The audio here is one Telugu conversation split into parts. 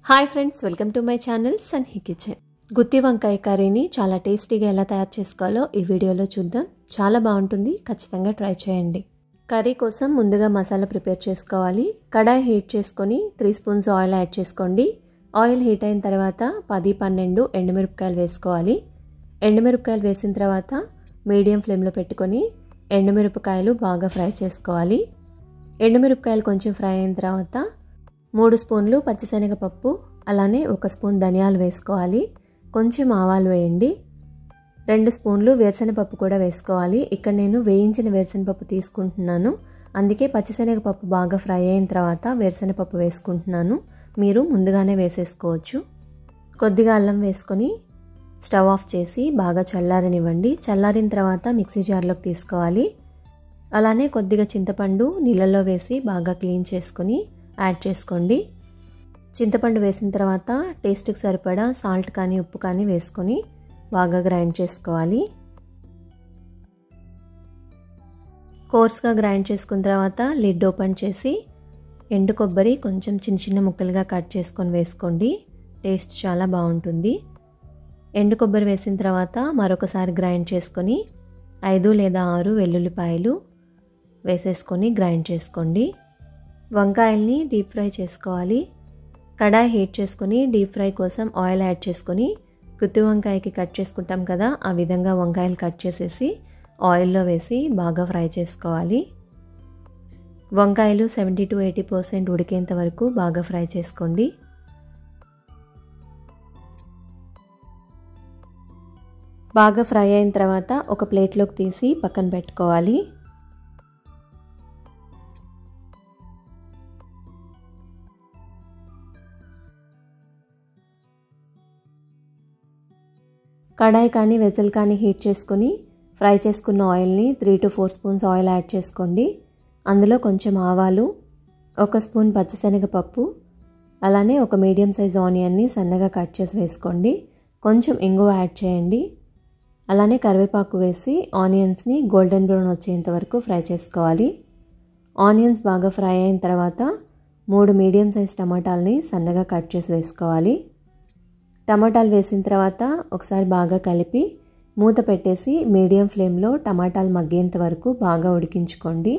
hi friends welcome to my channel సన్హీ కిచెన్ గుత్తి వంకాయ కర్రీని చాలా టేస్టీగా ఎలా తయారు చేసుకోవాలో ఈ వీడియోలో చూద్దాం చాలా బాగుంటుంది ఖచ్చితంగా ట్రై చేయండి కర్రీ కోసం ముందుగా మసాలా ప్రిపేర్ చేసుకోవాలి కడాయి హీట్ చేసుకొని త్రీ స్పూన్స్ ఆయిల్ యాడ్ చేసుకోండి ఆయిల్ హీట్ అయిన తర్వాత పది పన్నెండు ఎండుమిరపకాయలు వేసుకోవాలి ఎండుమిరపకాయలు వేసిన తర్వాత మీడియం ఫ్లేమ్లో పెట్టుకొని ఎండుమిరపకాయలు బాగా ఫ్రై చేసుకోవాలి ఎండుమిరపకాయలు కొంచెం ఫ్రై అయిన తర్వాత మూడు స్పూన్లు పచ్చిశనగపప్పు అలానే ఒక స్పూన్ ధనియాలు వేసుకోవాలి కొంచెం ఆవాలు వేయండి రెండు స్పూన్లు వేరుశనగపప్పు కూడా వేసుకోవాలి ఇక్కడ నేను వేయించిన వేరుశనగపప్పు తీసుకుంటున్నాను అందుకే పచ్చిశనగపప్పు బాగా ఫ్రై అయిన తర్వాత వేరుశనగపప్పు వేసుకుంటున్నాను మీరు ముందుగానే వేసేసుకోవచ్చు కొద్దిగా అల్లం వేసుకొని స్టవ్ ఆఫ్ చేసి బాగా చల్లారనివ్వండి చల్లారిన తర్వాత మిక్సీ జార్లోకి తీసుకోవాలి అలానే కొద్దిగా చింతపండు నీళ్ళల్లో వేసి బాగా క్లీన్ చేసుకొని యాడ్ చేసుకోండి చింతపండు వేసిన తర్వాత టేస్ట్కి సరిపడా సాల్ట్ కానీ ఉప్పు కానీ వేసుకొని బాగా గ్రైండ్ చేసుకోవాలి కోర్స్గా గ్రైండ్ చేసుకున్న తర్వాత లిడ్ ఓపెన్ చేసి ఎండు కొబ్బరి కొంచెం చిన్న చిన్న ముక్కలుగా కట్ చేసుకొని వేసుకోండి టేస్ట్ చాలా బాగుంటుంది ఎండు కొబ్బరి వేసిన తర్వాత మరొకసారి గ్రైండ్ చేసుకొని ఐదు లేదా ఆరు వెల్లుల్లిపాయలు వేసేసుకొని గ్రైండ్ చేసుకోండి వంకాయల్ని డీప్ ఫ్రై చేసుకోవాలి కడాయి హీట్ చేసుకొని డీప్ ఫ్రై కోసం ఆయిల్ యాడ్ చేసుకొని గుత్తి వంకాయకి కట్ చేసుకుంటాం కదా ఆ విధంగా వంకాయలు కట్ చేసేసి ఆయిల్లో వేసి బాగా ఫ్రై చేసుకోవాలి వంకాయలు సెవెంటీ టు ఎయిటీ పర్సెంట్ ఉడికేంత వరకు బాగా ఫ్రై చేసుకోండి బాగా ఫ్రై అయిన తర్వాత ఒక ప్లేట్లోకి తీసి పక్కన పెట్టుకోవాలి కడాయి కానీ వెజల్ కానీ హీట్ చేసుకొని ఫ్రై చేసుకున్న ఆయిల్ని three to four spoons oil add చేసుకోండి అందులో కొంచెం ఆవాలు ఒక స్పూన్ పచ్చిశనగపప్పు అలానే ఒక మీడియం సైజ్ ఆనియన్ని సన్నగా కట్ చేసి వేసుకోండి కొంచెం ఇంగువ యాడ్ చేయండి అలానే కరివేపాకు వేసి ఆనియన్స్ని గోల్డెన్ బ్రౌన్ వచ్చేంత వరకు ఫ్రై చేసుకోవాలి ఆనియన్స్ బాగా ఫ్రై అయిన తర్వాత మూడు మీడియం సైజ్ టమాటాలని సన్నగా కట్ చేసి వేసుకోవాలి టమాటాలు వేసిన తర్వాత ఒకసారి బాగా కలిపి మూత పెట్టేసి మీడియం ఫ్లేమ్లో టమాటాలు మగ్గేంత వరకు బాగా ఉడికించుకోండి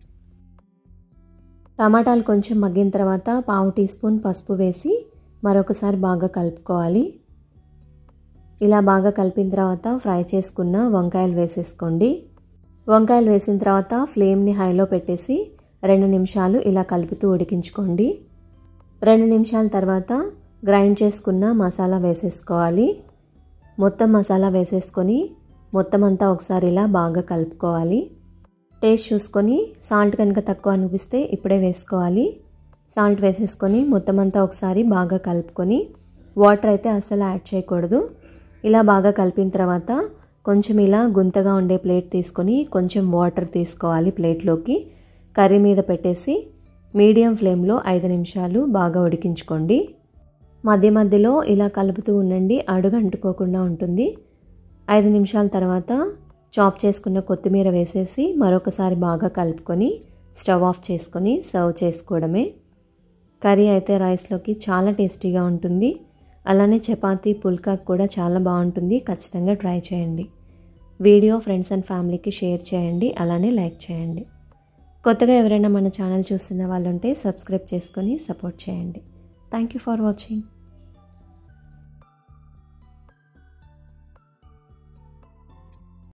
టమాటాలు కొంచెం మగ్గిన తర్వాత పావు టీ స్పూన్ పసుపు వేసి మరొకసారి బాగా కలుపుకోవాలి ఇలా బాగా కలిపిన తర్వాత ఫ్రై చేసుకున్న వంకాయలు వేసేసుకోండి వంకాయలు వేసిన తర్వాత ఫ్లేమ్ని హైలో పెట్టేసి రెండు నిమిషాలు ఇలా కలుపుతూ ఉడికించుకోండి రెండు నిమిషాల తర్వాత గ్రైండ్ చేసుకున్న మసాలా వేసేసుకోవాలి మొత్తం మసాలా వేసేసుకొని మొత్తం అంతా ఒకసారి ఇలా బాగా కలుపుకోవాలి టేస్ట్ చూసుకొని సాల్ట్ కనుక తక్కువ అనిపిస్తే ఇప్పుడే వేసుకోవాలి సాల్ట్ వేసేసుకొని మొత్తం అంతా ఒకసారి బాగా కలుపుకొని వాటర్ అయితే అస్సలు యాడ్ చేయకూడదు ఇలా బాగా కలిపిన తర్వాత కొంచెం ఇలా గుంతగా ఉండే ప్లేట్ తీసుకొని కొంచెం వాటర్ తీసుకోవాలి ప్లేట్లోకి కర్రీ మీద పెట్టేసి మీడియం ఫ్లేమ్లో ఐదు నిమిషాలు బాగా ఉడికించుకోండి మధ్య మధ్యలో ఇలా కలుపుతూ ఉండండి అడుగు అంటుకోకుండా ఉంటుంది ఐదు నిమిషాల తర్వాత చాప్ చేసుకున్న కొత్తిమీర వేసేసి మరొకసారి బాగా కలుపుకొని స్టవ్ ఆఫ్ చేసుకొని సర్వ్ చేసుకోవడమే కర్రీ అయితే రైస్లోకి చాలా టేస్టీగా ఉంటుంది అలానే చపాతీ పుల్కాకు కూడా చాలా బాగుంటుంది ఖచ్చితంగా ట్రై చేయండి వీడియో ఫ్రెండ్స్ అండ్ ఫ్యామిలీకి షేర్ చేయండి అలానే లైక్ చేయండి కొత్తగా ఎవరైనా మన ఛానల్ చూస్తున్న వాళ్ళు ఉంటే సబ్స్క్రైబ్ చేసుకొని సపోర్ట్ చేయండి థ్యాంక్ యూ ఫర్ వాచింగ్